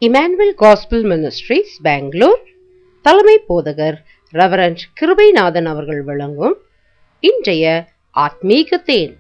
Emmanuel gospel ministries Bangalore தலைமை போதகர் reverend Kirubanathan அவர்கள் வழங்கும் இன்றைய ஆத்மீக தேன்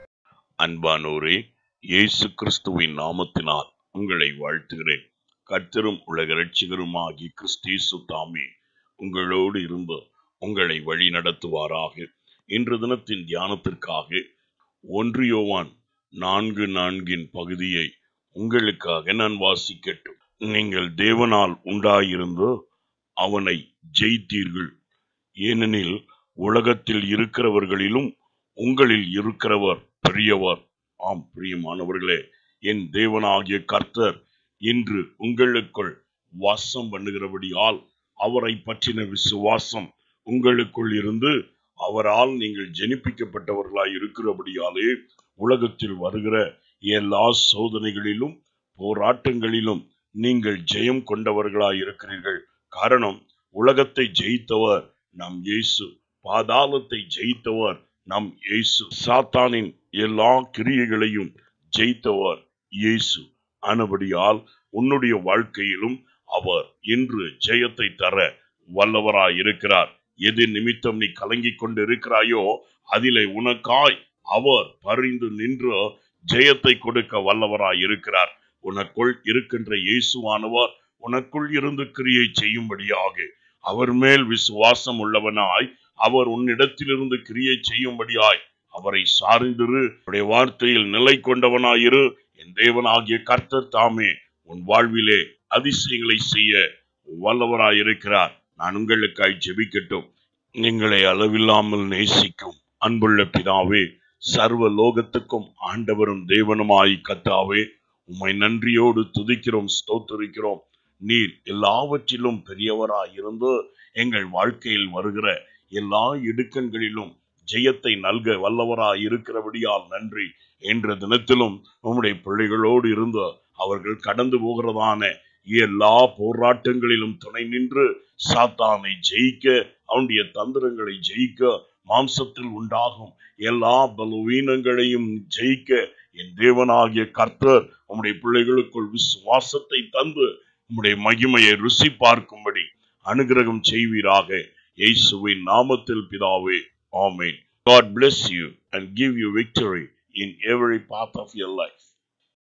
அன்பானோரே இயேசு கிறிஸ்துவின் நாமத்தினால் உங்களை வாழ்த்துகிறேன் கர்த்தரும் உலக ரட்சிகருமாகி கிறிஸ்தேசு தாமே உங்களோடு இருந்து உங்களை வழி நடத்துவாராக இன்று தினத்தின் தியானத்திற்காக ஒன்று யோவான் நான்கு நான்கின் பகுதியை உங்களுக்காக நான் வாசிக்கட்டும் நீங்கள் தேவனால் உண்டாயிருந்து அவனை ஜெயித்தீர்கள் ஏனெனில் உலகத்தில் இருக்கிறவர்களிலும் உங்களில் இருக்கிறவர் பெரியவர் ஆம் பிரியமானவர்களே என் தேவனாகிய கர்த்தர் இன்று உங்களுக்குள் வாசம் பண்ணுகிறபடியால் அவரை பற்றின விசுவாசம் உங்களுக்குள் இருந்து அவரால் நீங்கள் ஜெனிப்பிக்கப்பட்டவர்களாய் இருக்கிறபடியாலே உலகத்தில் வருகிற எல்லா சோதனைகளிலும் போராட்டங்களிலும் நீங்கள் ஜெயம் கொண்டவர்களாய் இருக்கிறீர்கள் காரணம் உலகத்தை ஜெயித்தவர் நம் இயேசு பாதாளத்தை ஜெயித்தவர் நம் இயேசு சாத்தானின் எல்லா கிரியைகளையும் ஜெயித்தவர் இயேசு ஆனபடியால் உன்னுடைய வாழ்க்கையிலும் அவர் இன்று ஜெயத்தை தர வல்லவராய் இருக்கிறார் எது நிமித்தம் நீ கலங்கிக் கொண்டு இருக்கிறாயோ அதிலே உனக்காய் அவர் பரிந்து நின்று ஜெயத்தை கொடுக்க வல்லவராய் இருக்கிறார் உனக்குள் இருக்கின்ற இயேசுவானவர் உனக்குள் இருந்து கிரியை செய்யும்படியாக அவர் மேல் விசுவாசம் உள்ளவனாய் அவர் உன்னிடத்திலிருந்து கிரியை செய்யும்படியாய் அவரை சார்ந்திரு உடைய வார்த்தையில் நிலை கொண்டவனாயிரு என் தேவனாகிய கர்த்தர் தாமே உன் வாழ்விலே அதிசயங்களை செய்ய வல்லவராயிருக்கிறார் நான் உங்களுக்காய் ஜெபிக்கட்டும் எங்களை அளவில்லாமல் நேசிக்கும் அன்புள்ள பிதாவே சர்வ லோகத்துக்கும் ஆண்டவரும் தேவனுமாய் கத்தாவே உம்மை நன்றியோடு துதிக்கிறோம் ஸ்தோத்தரிக்கிறோம் நீர் எல்லாவற்றிலும் பெரியவராய் இருந்து எங்கள் வாழ்க்கையில் வருகிற எல்லா இடுக்கண்களிலும் ஜெயத்தை நல்க வல்லவராய் இருக்கிறபடியால் நன்றி என்ற தினத்திலும் உம்முடைய பிள்ளைகளோடு இருந்து அவர்கள் கடந்து போகிறதான எல்லா போராட்டங்களிலும் துணை நின்று சாத்தானை ஜெயிக்க அவனுடைய தந்திரங்களை ஜெயிக்க மாம்சத்தில் உண்டாகும் எல்லா பலவீனங்களையும் ஜெயிக்க என் தேவனாகிய கர்த்தர் உம்முடைய பிள்ளைகளுக்குள் விசுவாசத்தை தந்து உம்முடைய மகிமையை ருசி பார்க்கும்படி அனுகிரகம் செய்வீராக இயேசுவின் நாமத்தில் பிதாவே ஆமென் God bless you and give you victory in every path of your life.